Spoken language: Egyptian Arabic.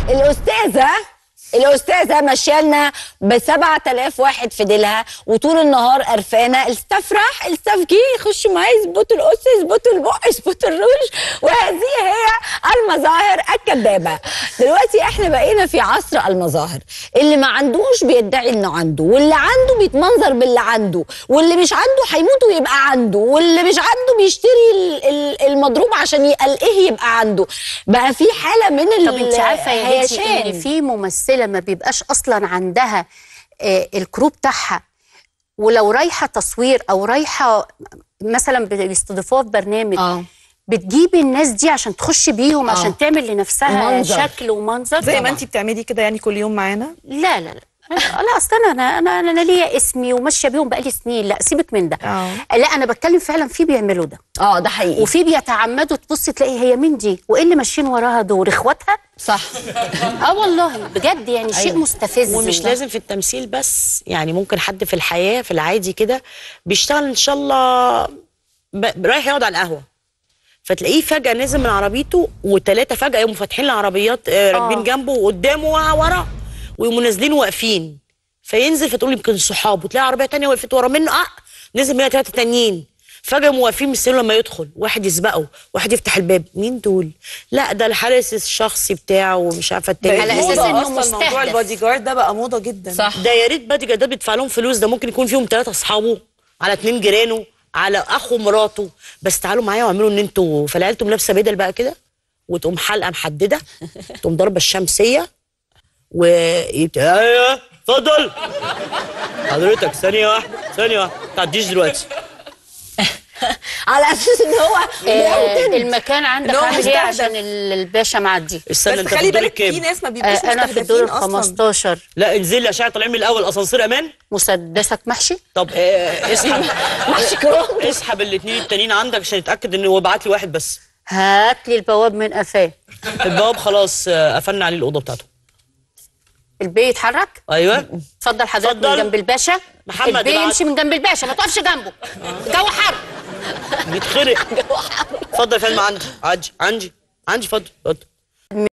الاستاذه الاستاذه مشيالنا ب 7000 واحد في ديلها وطول النهار قرفانه استفرح استفجي خشوا معايا اظبطوا القص اظبطوا البق اظبطوا الروج وهذه هي المظاهر الكذابه دلوقتي احنا بقينا في عصر المظاهر اللي ما عندوش بيدعي انه عنده واللي عنده بيتمنظر باللي عنده واللي مش عنده هيموت ويبقى عنده واللي مش عنده بيشتري ال- ال- المضروب عشان يقلقه يبقى عنده بقى في حاله من طب انت عارفه يا هدي الهيشان. ان في ممثله ما بيبقاش اصلا عندها آه، الكرو بتاعها ولو رايحه تصوير او رايحه مثلا بيستضيفوها في برنامج اه بتجيب الناس دي عشان تخش بيهم آه. عشان تعمل لنفسها منظر. شكل ومنظر زي ما طبعاً. انت بتعملي كده يعني كل يوم معانا لا لا لا لا اصل انا انا انا, أنا ليا اسمي وماشيه بيهم بقالي سنين لا سيبك من ده اه. لا انا بتكلم فعلا في بيعملوا ده اه ده حقيقي وفي بيتعمدوا تبص تلاقي هي مين دي وايه اللي ماشيين وراها دول اخواتها صح اه والله بجد يعني شيء مستفز ومش لازم في التمثيل بس يعني ممكن حد في الحياه في العادي كده بيشتغل ان شاء الله ب... رايح يقعد على القهوه فتلاقيه فجاه نزل من عربيته وثلاثه فجاه يقوموا فاتحين العربيات آه، راكبين جنبه وقدامه ورا ويقوموا نازلين واقفين فينزل فتقول يمكن صحابه تلاقي عربيه تانية وقفت ورا منه اه نزل منها ثلاثه تانيين فجاه يقوموا واقفين مستنيين لما يدخل واحد يسبقه واحد يفتح الباب مين دول لا ده الحارس الشخصي بتاعه ومش عارفه التاني على بقت أساس موضة إنه اصلا موضوع مستهدف. البادي جارد ده بقى موضه جدا صح ده يا ريت بادي جاردات بيدفع لهم فلوس ده ممكن يكون فيهم ثلاثه اصحابه على اتنين جيرانه على اخو مراته بس تعالوا معايا واعملوا ان انتوا فالعيال تقوم لابسه بدل بقى كده وتقوم حلقه محدده تقوم ضاربه الشمسيه و يت- ايوه اتفضل حضرتك ثانيه واحده ثانيه واحده ما تعديش دلوقتي على اساس ان هو آه بيعتد. المكان عندك إن هو عامل ايه مستهدف. عشان ال- الباشا معدي استنى بس انت خلي في الدور بالك في الكام ناس ما آه بيبقوش انا في الدور ال مستهدفين اصلا 15 لا انزل لي عشان طالعين من الاول اسانسير امان مسدسك محشي طب آه، اسحب محشي كروم اسحب الاثنين التانيين عندك عشان يتاكد ان هو بعت لي واحد بس هات لي البواب من قفاه البواب خلاص آه، قفلنا عليه الاوضه بتاعته البي يتحرك ايوه اتفضل حضرتك من اتفضل. جنب الباشا محمد البي ابعت. يمشي من جنب الباشا ما تقفش جنبه الجو حر بيتخرق اتفضل يا فندم عندي عندي عندي عندي اتفضل اتفضل